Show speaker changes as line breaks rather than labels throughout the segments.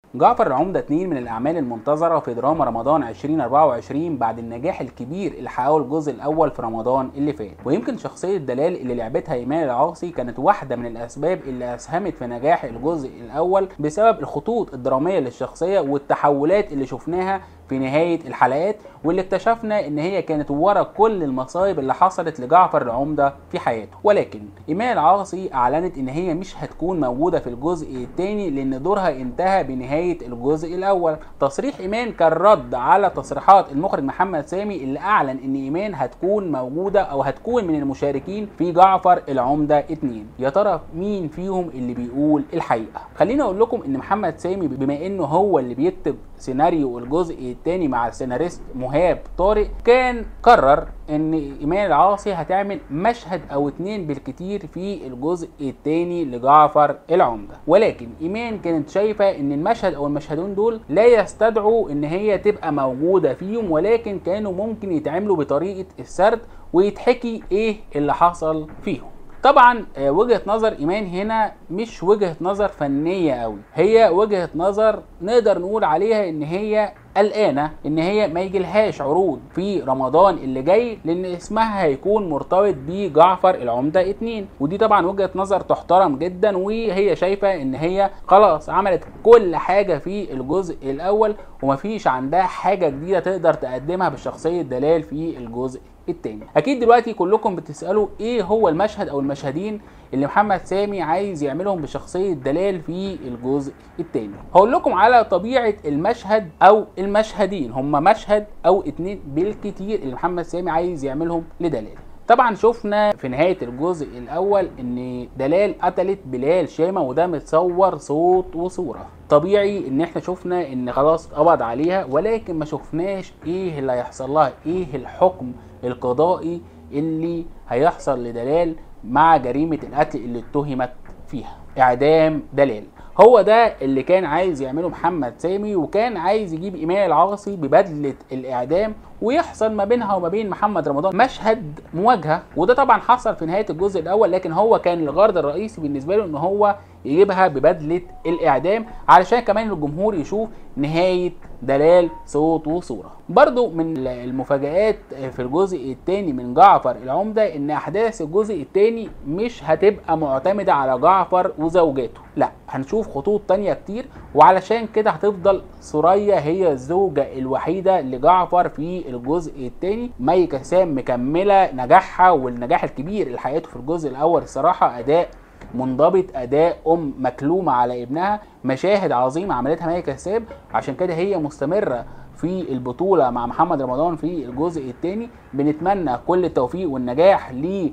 جعفر العمدة 2 من الأعمال المنتظرة في دراما رمضان 2024 بعد النجاح الكبير اللي حققه الجزء الأول في رمضان اللي فات ويمكن شخصية دلال اللي لعبتها إيمان العاصي كانت واحدة من الأسباب اللي أسهمت في نجاح الجزء الأول بسبب الخطوط الدرامية للشخصية والتحولات اللي شفناها في نهاية الحلقات واللي اكتشفنا ان هي كانت ورا كل المصايب اللي حصلت لجعفر العمدة في حياته ولكن ايمان العاصي اعلنت ان هي مش هتكون موجودة في الجزء الثاني لان دورها انتهى بنهاية الجزء الاول تصريح ايمان كان رد على تصريحات المخرج محمد سامي اللي اعلن ان ايمان هتكون موجودة او هتكون من المشاركين في جعفر العمدة 2 يا ترى مين فيهم اللي بيقول الحقيقة خليني اقول لكم ان محمد سامي بما انه هو اللي بيكتب سيناريو الجزء الثاني مع السيناريست مهاب طارق كان قرر ان ايمان العاصي هتعمل مشهد او اتنين بالكتير في الجزء الثاني لجعفر العمده ولكن ايمان كانت شايفه ان المشهد او المشهدين دول لا يستدعوا ان هي تبقى موجوده فيهم ولكن كانوا ممكن يتعملوا بطريقه السرد ويتحكي ايه اللي حصل فيهم طبعا وجهه نظر ايمان هنا مش وجهه نظر فنيه قوي هي وجهه نظر نقدر نقول عليها ان هي قلقانه ان هي ما يجيلهاش عروض في رمضان اللي جاي لان اسمها هيكون مرتبط بجعفر العمده 2 ودي طبعا وجهه نظر تحترم جدا وهي شايفه ان هي خلاص عملت كل حاجه في الجزء الاول ومفيش عندها حاجه جديده تقدر تقدمها بشخصيه دلال في الجزء التاني اكيد دلوقتي كلكم بتسالوا ايه هو المشهد او المشهدين اللي محمد سامي عايز يعملهم بشخصيه دلال في الجزء التاني هقول لكم على طبيعه المشهد او المشهدين هما مشهد او اتنين بالكتير اللي محمد سامي عايز يعملهم لدلال طبعا شفنا في نهاية الجزء الأول إن دلال قتلت بلال شامة وده متصور صوت وصورة طبيعي إن إحنا شفنا إن خلاص قبض عليها ولكن ما شفناش إيه اللي هيحصل لها إيه الحكم القضائي اللي هيحصل لدلال مع جريمة القتل اللي اتهمت فيها إعدام دلال هو ده اللي كان عايز يعمله محمد سامي وكان عايز يجيب ايمان العاصي ببدله الاعدام ويحصل ما بينها وما بين محمد رمضان مشهد مواجهه وده طبعا حصل في نهايه الجزء الاول لكن هو كان الغرض الرئيسي بالنسبه له ان هو يجيبها ببدله الاعدام علشان كمان الجمهور يشوف نهايه دلال صوت وصوره برضو من المفاجآت في الجزء الثاني من جعفر العمدة ان احداث الجزء الثاني مش هتبقى معتمدة على جعفر وزوجاته لا هنشوف خطوط تانية كتير وعلشان كده هتفضل سوريا هي الزوجة الوحيدة لجعفر في الجزء الثاني مي كسام مكملة نجاحها والنجاح الكبير اللي حققته في الجزء الاول الصراحة اداء منضبط اداء ام مكلومه على ابنها مشاهد عظيمه عملتها مي كساب عشان كده هي مستمره في البطوله مع محمد رمضان في الجزء الثاني بنتمنى كل التوفيق والنجاح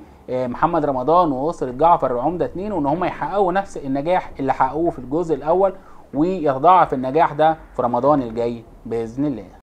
لمحمد رمضان واسره جعفر العمده 2 وان هم يحققوا نفس النجاح اللي حققوه في الجزء الاول ويتضاعف النجاح ده في رمضان الجاي باذن الله